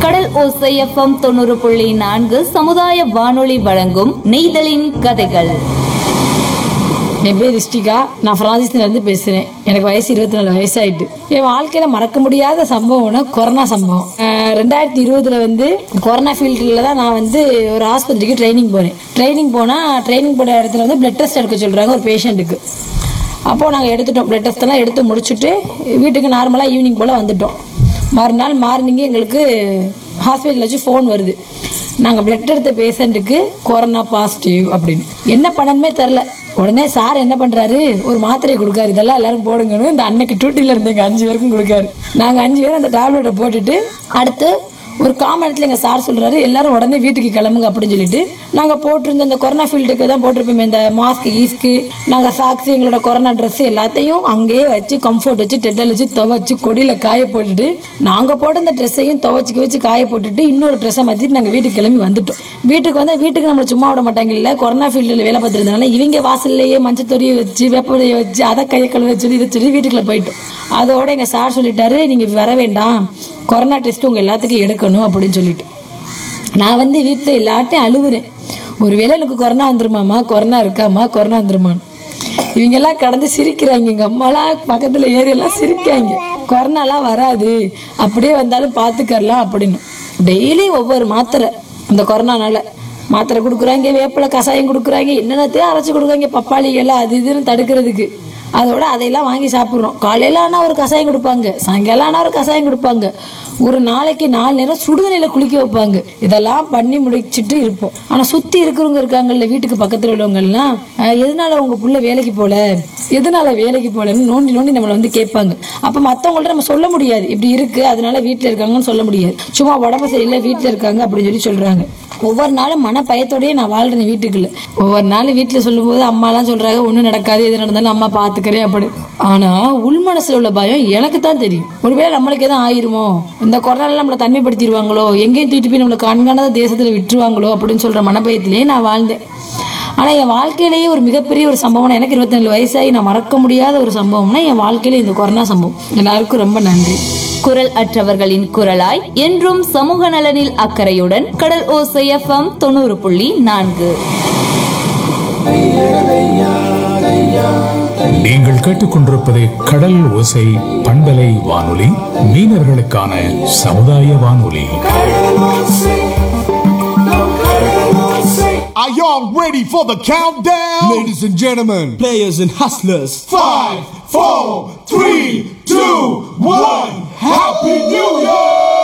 கடல் ஓசை எஃப்எம் தொண்ணூறு புள்ளி நான்கு சமுதாய வானொலி வழங்கும் நெய்தலின் கதைகள் என் பேர் ரிஷ்டிகா நான் பிரான்சிஸ்லேருந்து பேசுகிறேன் எனக்கு வயசு இருபத்தி நாலு வயசாயிட்டு என் வாழ்க்கையில் மறக்க முடியாத சம்பவம்னா கொரோனா சம்பவம் அஹ் ரெண்டாயிரத்தி இருபதுல வந்து கொரோனா ஃபீல்டில் தான் நான் வந்து ஒரு ஆஸ்பத்திரிக்கு ட்ரைனிங் போனேன் ட்ரைனிங் போனால் ட்ரைனிங் போன இடத்துல வந்து பிளட் டெஸ்ட் எடுக்க சொல்கிறாங்க ஒரு பேஷண்ட்டுக்கு அப்போது நாங்கள் எடுத்துட்டோம் பிளட் டெஸ்ட் எல்லாம் எடுத்து முடிச்சுட்டு வீட்டுக்கு நார்மலாக ஈவினிங் போல் வந்துட்டோம் மறுநாள் மார்னிங்கே எங்களுக்கு ஹாஸ்பிட்டல் வச்சு ஃபோன் வருது நாங்கள் பிளட் எடுத்த பேஷண்ட்டுக்கு கொரோனா பாசிட்டிவ் அப்படின்னு என்ன பண்ணணுமே தெரில உடனே சார் என்ன பண்ணுறாரு ஒரு மாத்திரையை கொடுக்காரு இதெல்லாம் எல்லாரும் போடுங்கன்னு இந்த அன்னைக்கு டியூட்டியில் இருந்தீங்க அஞ்சு பேருக்கும் கொடுக்காரு நாங்கள் அஞ்சு பேரும் அந்த டேப்லெட்டை போட்டுட்டு அடுத்து ஒரு காம நேரத்தில் எங்கள் சார் சொல்கிறாரு எல்லாரும் உடனே வீட்டுக்கு கிளம்புங்க அப்படின்னு சொல்லிட்டு நாங்கள் போட்டிருந்த இந்த கொரோனா ஃபீல்டுக்கு தான் போட்டிருப்போமே இந்த மாஸ்க் ஈஸ்க்கு நாங்கள் சாக்ஸ் எங்களோட கொரோனா ட்ரெஸ் எல்லாத்தையும் அங்கேயே வச்சு கம்ஃபர்ட் வச்சு டெட்டல் வச்சு துவைச்சு கொடியில் காய போட்டுட்டு நாங்கள் போட்ட இந்த ட்ரெஸ்ஸையும் துவைச்சிக்க வச்சு காய போட்டுட்டு இன்னொரு ட்ரெஸ்ஸை மாற்றிட்டு நாங்கள் வீட்டுக்கு கிளம்பி வந்துட்டோம் வீட்டுக்கு வந்து வீட்டுக்கு நம்மளை சும்மா விட மாட்டாங்க இல்லை கொரோனா ஃபீல்டில் வேலை பார்த்துருந்தனால இவங்க வாசல்லையே மஞ்சள் தொடியை வச்சு வேப்படையை வச்சு அதை கையை கழுவ சொல்லி இதை சொல்லி வீட்டுக்குள்ள போயிட்டோம் அதோட எங்கள் சார் சொல்லிட்டாரு நீங்கள் வர வேண்டாம் கொரோனா டெஸ்ட் உங்கள் எல்லாத்துக்கும் எடுக்கணும் அப்படின்னு சொல்லிட்டு நான் வந்து வீட்டில் எல்லாட்டையும் அழுவுறேன் ஒருவேளை எனக்கு கொரோனா வந்துருமாம்மா கொரோனா இருக்காம்மா கொரோனா வந்துருமான்னு இவங்க எல்லாம் கடந்து சிரிக்கிறாங்க எங்க அம்மாலாம் பக்கத்துல ஏறி எல்லாம் சிரிக்காங்க கொரோனாலாம் வராது அப்படியே வந்தாலும் பார்த்துக்கறலாம் அப்படின்னு டெய்லி ஒவ்வொரு மாத்திரை இந்த கொரோனானால மாத்திரை கொடுக்குறாங்க வேப்பிலை கஷாயம் கொடுக்குறாங்க என்னென்னத்தையும் அரைச்சி கொடுக்குறாங்க பப்பாளி எல்லாம் அது இதுன்னு தடுக்கிறதுக்கு அதோட அதையெல்லாம் வாங்கி சாப்பிட்றோம் காலையில ஆனால் ஒரு கஷாயம் கொடுப்பாங்க சாயங்காலம் ஆனால் ஒரு கஷாயம் கொடுப்பாங்க ஒரு நாளைக்கு நாலு நேரம் சுடுதண்ணில குளிக்க வைப்பாங்க இதெல்லாம் பண்ணி முடிச்சிட்டு இருப்போம் ஆனா சுத்தி இருக்கிறவங்க இருக்காங்கல்ல வீட்டுக்கு பக்கத்துல உள்ளவங்க எல்லாம் "அஹ், எதனால உங்க புள்ள வேலைக்கு போல எதனால வேலைக்கு போலன்னு நோண்டி நோண்டி நம்மளை வந்து கேட்பாங்க அப்ப மத்தவங்கள்ட்ட நம்ம சொல்ல முடியாது இப்படி இருக்கு அதனால வீட்டுல இருக்காங்கன்னு சொல்ல முடியாது சும்மா உடம்பு சரியில்லை வீட்டுல இருக்காங்க அப்படின்னு சொல்லி சொல்றாங்க ஒவ்வொரு நாளும் மன பயத்தோடயே நான் வாழ்றேன் வீட்டுக்குள்ள ஒவ்வொரு நாள் வீட்டுல சொல்லும்போது அம்மாலாம் சொல்றாங்க ஒண்ணும் நடக்காது எது நடந்தாலும் அம்மா பாத்துக்கிறேன் அப்படி ஆனா உள் மனசுல உள்ள பயம் எனக்கு தான் தெரியும் ஒருவேளை நம்மளுக்கு எதுவும் ஆயிருமோ இந்த கொரோனால நம்மளை தனிமைப்படுத்திடுவாங்களோ எங்கேயும் தூக்கிட்டு போய் நம்மளை கண்காணாத தேசத்துல விட்டுருவாங்களோ அப்படின்னு சொல்ற மனபயத்திலேயே நான் வாழ்ந்தேன் ஆனா என் வாழ்க்கையிலேயே ஒரு மிகப்பெரிய ஒரு சம்பவம் எனக்கு இருபத்தி நாலு வயசாகி நான் மறக்க முடியாத ஒரு சம்பவம்னா என் வாழ்க்கையில இந்த கொரோனா சம்பவம் எல்லாருக்கும் ரொம்ப நன்றி குரல் அற்றவர்களின் குரலாய் என்றும் சமூக நலனில் அக்கறையுடன் கடல் ஓசை எஃப்எம் தொண்ணூறு புள்ளி நான்கு நீங்கள் கேட்டுக்கொண்டிருப்பது கடல் ஓசை பண்பலை வானொலி மீனவர்களுக்கான சமுதாய வானொலி Are y'all ready for the countdown? Ladies and gentlemen, players and hustlers, Five, four, three, two, one. Happy New Year!